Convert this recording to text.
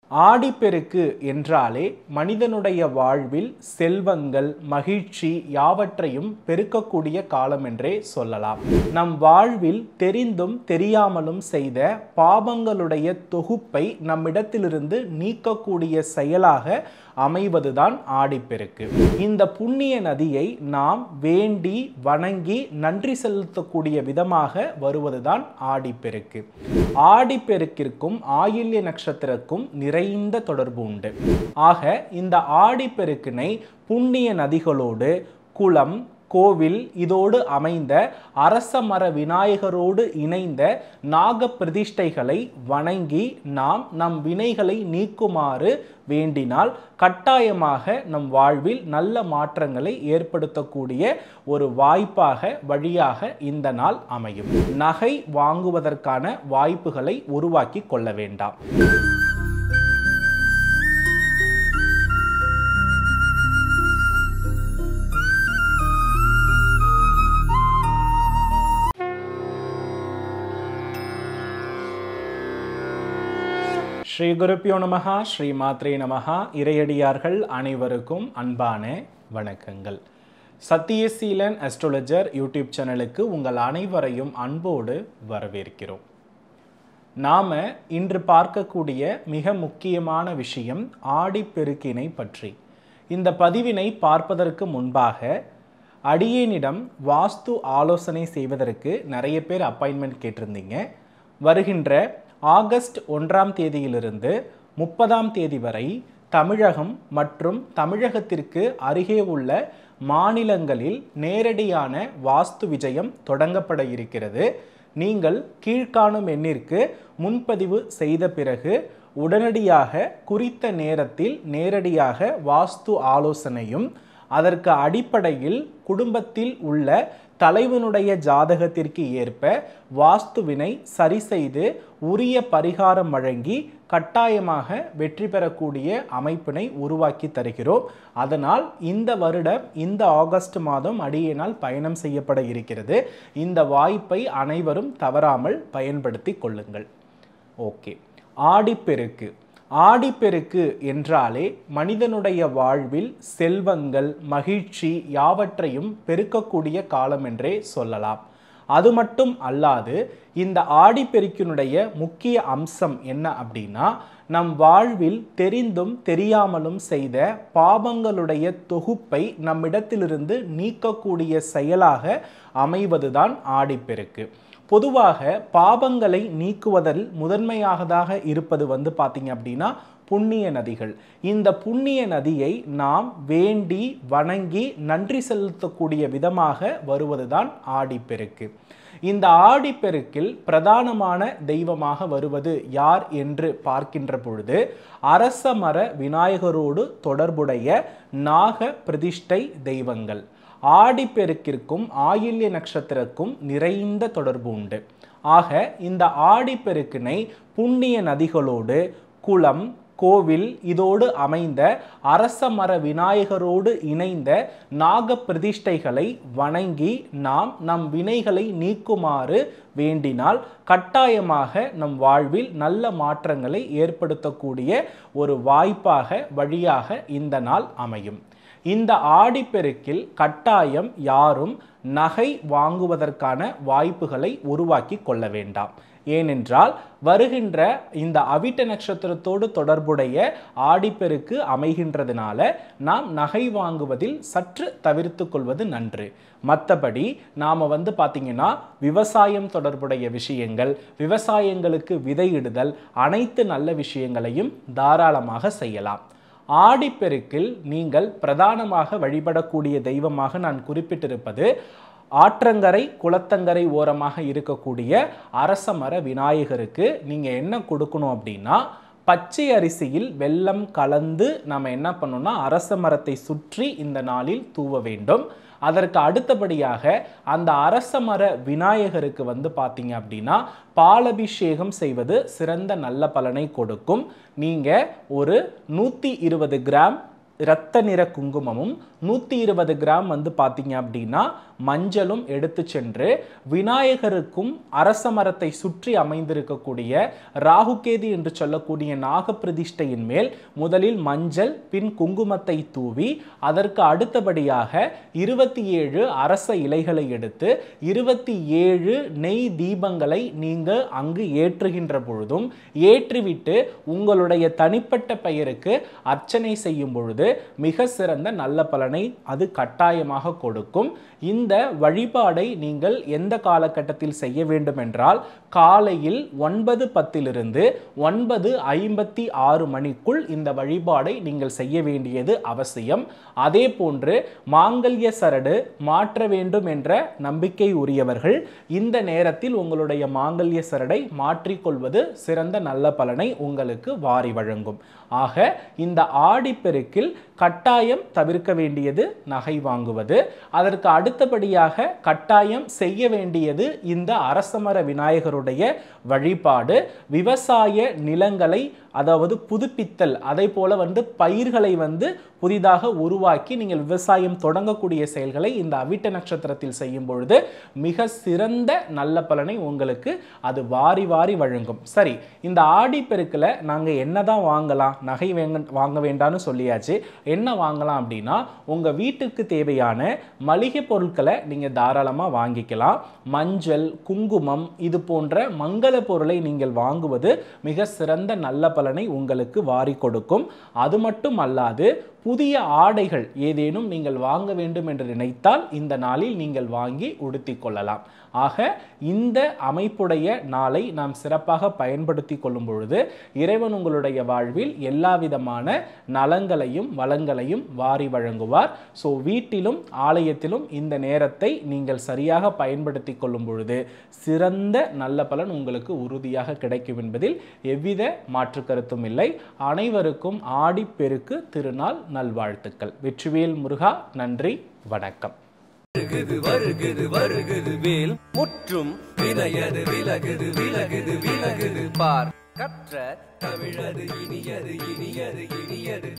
ஆடிப்பெருக்கு என்றாலே மனிதனுடைய வாழ்வில் செல்வங்கள் மகிழ்ச்சி யாவற்றையும் பெருக்கக்கூடிய காலம் என்றே சொல்லலாம் நம் வாழ்வில் தெரிந்தும் தெரியாமலும் செய்த பாவங்களுடைய தொகுப்பை நம்மிடத்திலிருந்து நீக்கக்கூடிய செயலாக அமைவதுதான் ஆடிப்பெருக்கு இந்த புண்ணிய நதியை நாம் வேண்டி வணங்கி நன்றி செலுத்தக்கூடிய விதமாக வருவதுதான் ஆடிப்பெருக்கு ஆடிப்பெருக்கிற்கும் ஆயில்ய நட்சத்திரக்கும் நிறைந்த தொடர்பு உண்டு ஆக இந்த ஆடிப்பெருக்கினை புண்ணிய நதிகளோடு குளம் கோவில் இதோடு அமைந்த அரச மர விநாயகரோடு இணைந்த நாக பிரதிஷ்டைகளை வணங்கி நாம் நம் வினைகளை நீக்குமாறு வேண்டினால் கட்டாயமாக நம் வாழ்வில் நல்ல மாற்றங்களை ஏற்படுத்தக்கூடிய ஒரு வாய்ப்பாக வழியாக இந்த நாள் அமையும் நகை வாங்குவதற்கான வாய்ப்புகளை உருவாக்கி கொள்ள வேண்டாம் ஸ்ரீ குருப்பியோ நமகா ஸ்ரீ மாத்ரே நமகா இறையடியார்கள் அனைவருக்கும் அன்பான வணக்கங்கள் சத்தியசீலன் அஸ்ட்ரோலஜர் யூடியூப் சேனலுக்கு உங்கள் அனைவரையும் அன்போடு வரவேற்கிறோம் நாம இன்று பார்க்கக்கூடிய மிக முக்கியமான விஷயம் ஆடிப்பெருக்கினை பற்றி இந்த பதிவினை பார்ப்பதற்கு முன்பாக அடியேனிடம் வாஸ்து ஆலோசனை செய்வதற்கு நிறைய பேர் அப்பாயின்மெண்ட் கேட்டிருந்தீங்க வருகின்ற ஆகஸ்ட் ஒன்றாம் தேதியிலிருந்து முப்பதாம் தேதி வரை தமிழகம் மற்றும் தமிழகத்திற்கு அருகே உள்ள மாநிலங்களில் நேரடியான வாஸ்து விஜயம் தொடங்கப்பட இருக்கிறது நீங்கள் கீழ்காணும் எண்ணிற்கு முன்பதிவு செய்த பிறகு உடனடியாக குறித்த நேரத்தில் நேரடியாக வாஸ்து ஆலோசனையும் அதற்கு அடிப்படையில் குடும்பத்தில் உள்ள தலைவனுடைய ஜாதகத்திற்கு ஏற்ப வாஸ்துவினை சரி செய்து உரிய பரிகாரம் வழங்கி கட்டாயமாக வெற்றி பெறக்கூடிய அமைப்பினை உருவாக்கி தருகிறோம் அதனால் இந்த வருடம் இந்த ஆகஸ்ட் மாதம் அடியினால் பயணம் செய்யப்பட இருக்கிறது இந்த வாய்ப்பை அனைவரும் தவறாமல் பயன்படுத்தி கொள்ளுங்கள் ஓகே ஆடிப்பெருக்கு ஆடிப்பெருக்கு என்றாலே மனிதனுடைய வாழ்வில் செல்வங்கள் மகிழ்ச்சி யாவற்றையும் பெருக்கக்கூடிய காலம் என்றே சொல்லலாம் அது மட்டும் அல்லாது இந்த ஆடிப்பெருக்கினுடைய முக்கிய அம்சம் என்ன அப்படின்னா நம் வாழ்வில் தெரிந்தும் தெரியாமலும் செய்த பாவங்களுடைய தொகுப்பை நம்மிடத்திலிருந்து நீக்கக்கூடிய செயலாக அமைவதுதான் ஆடிப்பெருக்கு பொதுவாக பாவங்களை நீக்குவதில் முதன்மையாகதாக இருப்பது வந்து பார்த்தீங்க அப்படின்னா புண்ணிய நதிகள் இந்த புண்ணிய நதியை நாம் வேண்டி வணங்கி நன்றி செலுத்தக்கூடிய விதமாக வருவதுதான் ஆடிப்பெருக்கு இந்த ஆடிப்பெருக்கில் பிரதானமான தெய்வமாக வருவது யார் என்று பார்க்கின்ற பொழுது அரச மர விநாயகரோடு தொடர்புடைய நாக பிரதிஷ்டை தெய்வங்கள் ஆடிப்பெருக்கிற்கும் ஆயில்ய நட்சத்திரக்கும் நிறைந்த தொடர்பு உண்டு ஆக இந்த ஆடிப்பெருக்கினை புண்ணிய நதிகளோடு குளம் கோவில் இதோடு அமைந்த அரச மர விநாயகரோடு இணைந்த நாக பிரதிஷ்டைகளை வணங்கி நாம் நம் வினைகளை நீக்குமாறு வேண்டினால் கட்டாயமாக நம் வாழ்வில் நல்ல மாற்றங்களை ஏற்படுத்தக்கூடிய ஒரு வாய்ப்பாக வழியாக இந்த நாள் அமையும் இந்த ஆடிப்பெருக்கில் கட்டாயம் யாரும் நகை வாங்குவதற்கான வாய்ப்புகளை உருவாக்கி கொள்ள வேண்டாம் ஏனென்றால் வருகின்ற இந்த அவிட்ட நட்சத்திரத்தோடு தொடர்புடைய ஆடிப்பெருக்கு அமைகின்றதுனால நாம் நகை வாங்குவதில் சற்று தவிர்த்து கொள்வது நன்று மற்றபடி நாம் வந்து பார்த்திங்கன்னா விவசாயம் தொடர்புடைய விஷயங்கள் விவசாயங்களுக்கு விதையிடுதல் அனைத்து நல்ல விஷயங்களையும் தாராளமாக செய்யலாம் ஆடிப்பெருக்கில் நீங்கள் பிரதானமாக வழிபடக்கூடிய தெய்வமாக நான் குறிப்பிட்டிருப்பது ஆற்றங்கரை குளத்தங்கரை ஓரமாக இருக்கக்கூடிய அரச மர விநாயகருக்கு நீங்கள் என்ன கொடுக்கணும் அப்படின்னா பச்சை அரிசியில் வெல்லம் கலந்து நம்ம என்ன பண்ணோம்னா அரச மரத்தை சுற்றி இந்த நாளில் தூவ வேண்டும் அதற்கு அடுத்தபடியாக அந்த அரச மர விநாயகருக்கு வந்து பார்த்தீங்க அப்படின்னா பாலபிஷேகம் செய்வது சிறந்த நல்ல பலனை கொடுக்கும் நீங்கள் ஒரு நூற்றி இருபது கிராம் இரத்த நிற குங்குமமும் நூற்றி இருபது கிராம் வந்து பார்த்தீங்க அப்படின்னா மஞ்சளும் எடுத்து சென்று விநாயகருக்கும் அரச மரத்தை சுற்றி அமைந்திருக்கக்கூடிய ராகுகேது என்று சொல்லக்கூடிய நாகப்பிரதிஷ்டையின் மேல் முதலில் மஞ்சள் பின் குங்குமத்தை தூவி அதற்கு அடுத்தபடியாக இருபத்தி ஏழு அரச இலைகளை எடுத்து இருபத்தி ஏழு நெய் தீபங்களை நீங்க அங்கு ஏற்றுகின்ற பொழுதும் ஏற்றிவிட்டு உங்களுடைய தனிப்பட்ட பெயருக்கு அர்ச்சனை செய்யும் பொழுது மிக சிறந்த நல்ல பலனை அது கட்டாயமாக கொடுக்கும் இந்த வழிபாடை நீங்கள் எந்த காலகட்டத்தில் செய்ய வேண்டும் என்றால் காலையில் ஒன்பது பத்திலிருந்து ஒன்பது ஐம்பத்தி ஆறு மணிக்குள் இந்த வழிபாடை நீங்கள் செய்ய வேண்டியது அவசியம் அதே போன்று மாங்கல்ய சரடு மாற்ற வேண்டும் என்ற நம்பிக்கை உரியவர்கள் இந்த நேரத்தில் உங்களுடைய மாங்கல்ய சரடை மாற்றிக்கொள்வது சிறந்த நல்ல பலனை உங்களுக்கு வாரி வழங்கும் ஆக இந்த ஆடிப்பெருக்கில் கட்டாயம் தவிர்க்க வேண்டியது நகை வாங்குவது அதற்கு அடுத்தபடியாக கட்டாயம் செய்ய வேண்டியது இந்த அரசமர விநாயகருடைய வழிபாடு விவசாய நிலங்களை அதாவது புதுப்பித்தல் அதே போல வந்து பயிர்களை வந்து புதிதாக உருவாக்கி நீங்கள் விவசாயம் தொடங்கக்கூடிய செயல்களை இந்த அவிட்ட நட்சத்திரத்தில் செய்யும் பொழுது மிக சிறந்த நல்ல பலனை உங்களுக்கு அது வாரி வாரி வழங்கும் சரி இந்த ஆடி பெருக்கில் நாங்கள் என்னதான் வாங்கலாம் நகை வேங்க வாங்க வேண்டாம்னு சொல்லியாச்சு என்ன வாங்கலாம் அப்படின்னா உங்கள் வீட்டுக்கு தேவையான மளிகை பொருட்களை நீங்கள் தாராளமாக வாங்கிக்கலாம் மஞ்சள் குங்குமம் இது போன்ற மங்கள பொருளை நீங்கள் வாங்குவது மிக சிறந்த நல்ல பலனை உங்களுக்கு வாரி கொடுக்கும் அது மட்டும் அல்லாது புதிய ஆடைகள் ஏதேனும் நீங்கள் வாங்க வேண்டும் என்று நினைத்தால் இந்த நாளில் நீங்கள் வாங்கி உடுத்திக் கொள்ளலாம் ஆக இந்த அமைப்புடைய நாளை நாம் சிறப்பாக பயன்படுத்தி கொள்ளும் பொழுது இறைவன் உங்களுடைய வாழ்வில் எல்லா விதமான நலங்களையும் வளங்களையும் வாரி வழங்குவார் ஸோ வீட்டிலும் ஆலயத்திலும் இந்த நேரத்தை நீங்கள் சரியாக பயன்படுத்தி கொள்ளும் பொழுது சிறந்த நல்ல பலன் உங்களுக்கு உறுதியாக கிடைக்கும் என்பதில் எவ்வித மாற்று கருத்தும் இல்லை அனைவருக்கும் ஆடிப்பெருக்கு திருநாள் நல்வாழ்த்துக்கள் வெற்றிவேல் முருகா நன்றி வணக்கம் வருகுது வருகுது வருகுது வேல் முற்றும் வினையது விலகுது விலகுது விலகுது பார் கற்ற தமிழது இனியது இனியது இனியது